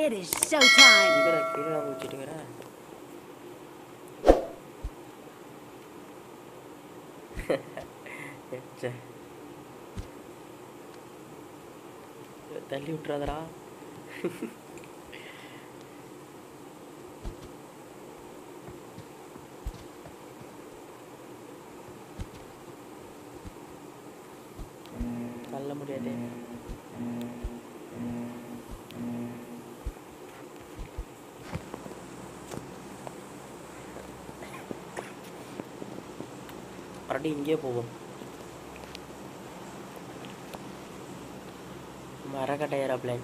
It is showtime. கீழே கீழே குடிச்சிட்டு இருக்கிறேன் ச்சே. தள்ளி விட்டுறாதடா தள்ள முடியாது மறுபடியும் இங்கேயே போவோம் மரக்கட்டை ஏரோப்ளைன்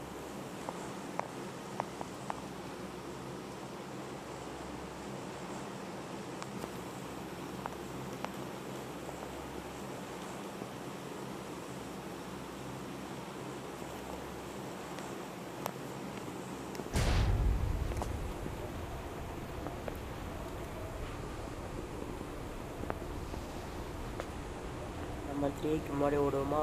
நம்ம த்ரீக்கு முன்னாடி ஓடுவோமா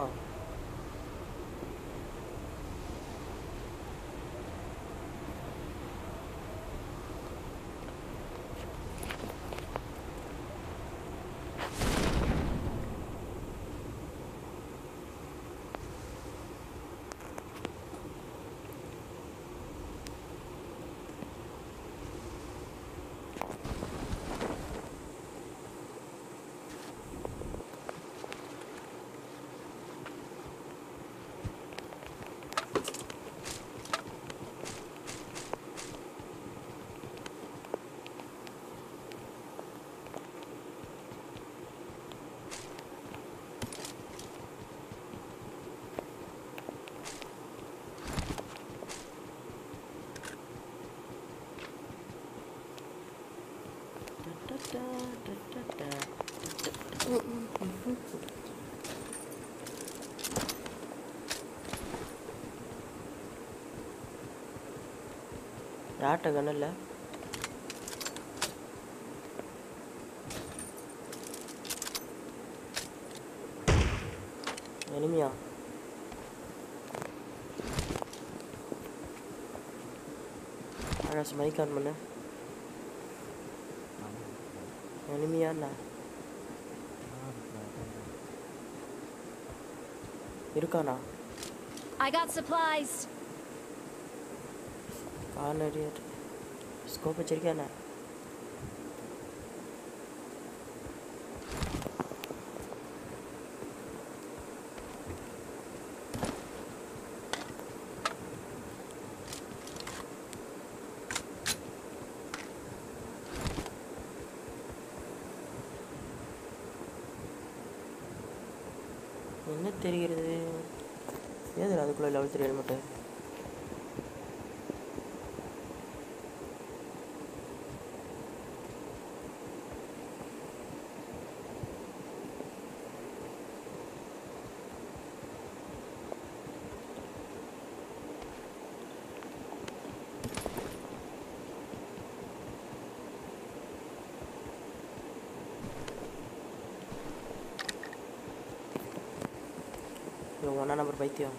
யார்கிட்ட கண்ணு இல்லை எனிமியா அழகாச்சு மைக் ஆன் பண்ணு எனிமியா என்ன இருக்கானா I got supplies. Corner scope வச்சிருக்கியா என்ன என்ன தெரிகிறது ஏது அதுக்குள்ளே லெவல் த்ரீ ஹெல்மெட்டு இவங்க ஒன்றா நம்பர் பைத்தியம்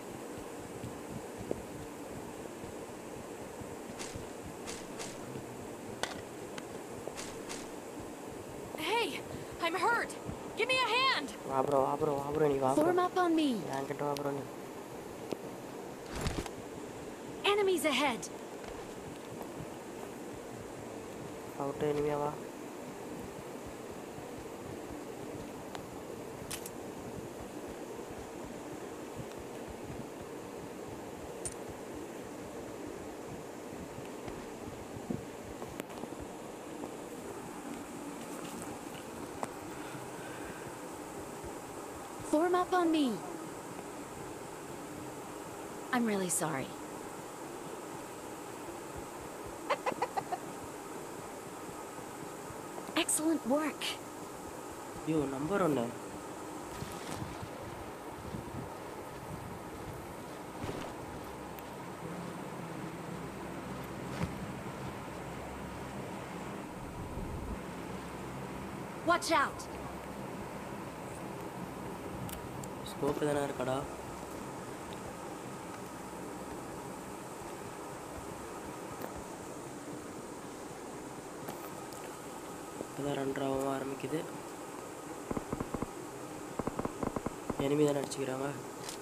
Hey, I'm hurt. Give me a hand. வா ப்ரோ வா ப்ரோ வா ப்ரோ நீ வா bro Form up on me. என்கிட்ட வா ப்ரோ நீ Enemies ahead. அவுட்டு இனிமையா வா Form up on me. I'm really sorry. Excellent work. ஐயோ நம்பர் ஒன்று Watch out. ஸ்கோப் எதனா இருக்காடா இப்போதான் ரெண்டராகவும் ஆரம்பிக்குது எனிமி தானே அடிச்சுக்கிறாங்க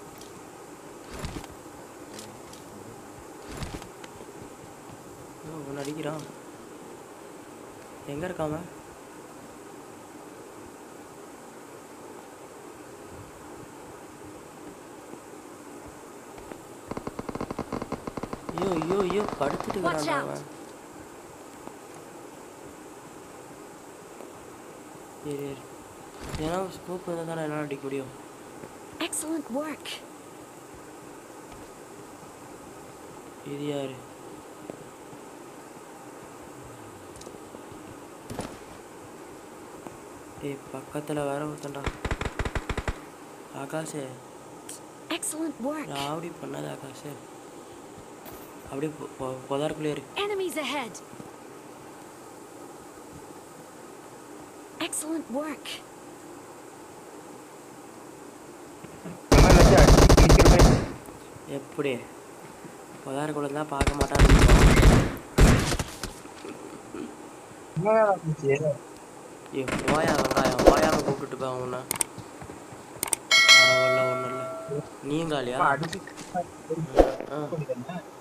ஒன்று அடிக்கிறான் எங்கே இருக்காம ஐயோ ஐயோ ஐயோ படுத்துட்டு Watch இருக்கிறான்டா out. அவன் இரு இரு ஏன்னா ஸ்கோப் இருந்தால் தானே என்னால் அடிக்க முடியும் Excellent work. இது யாரு ஏய் பக்கத்தில் வேற ஒருத்தன்டா ஆகாஷே Excellent work. ராவடி பண்ணாத ஆகாஷே அப்படியே பொ- பொ- புதாருக்குள்ளே இரு Enemies ahead. Excellent work. இந்த மாதிரி வச்சு அடிச்சு கிழிக்கிறமே எப்படி புதாருக்குள்ள தான் பார்க்க மாட்டான்னு என்னடா இருந்துச்சு ஏ போயா வெங்காயம் போயாம கூப்பிட்டுட்டு போய் உன்னை ஒன்றும் இல்லை ஒன்றும் இல்லை நீயும் காலியா அடிச்சு ஆ பண்ணிட்டேன்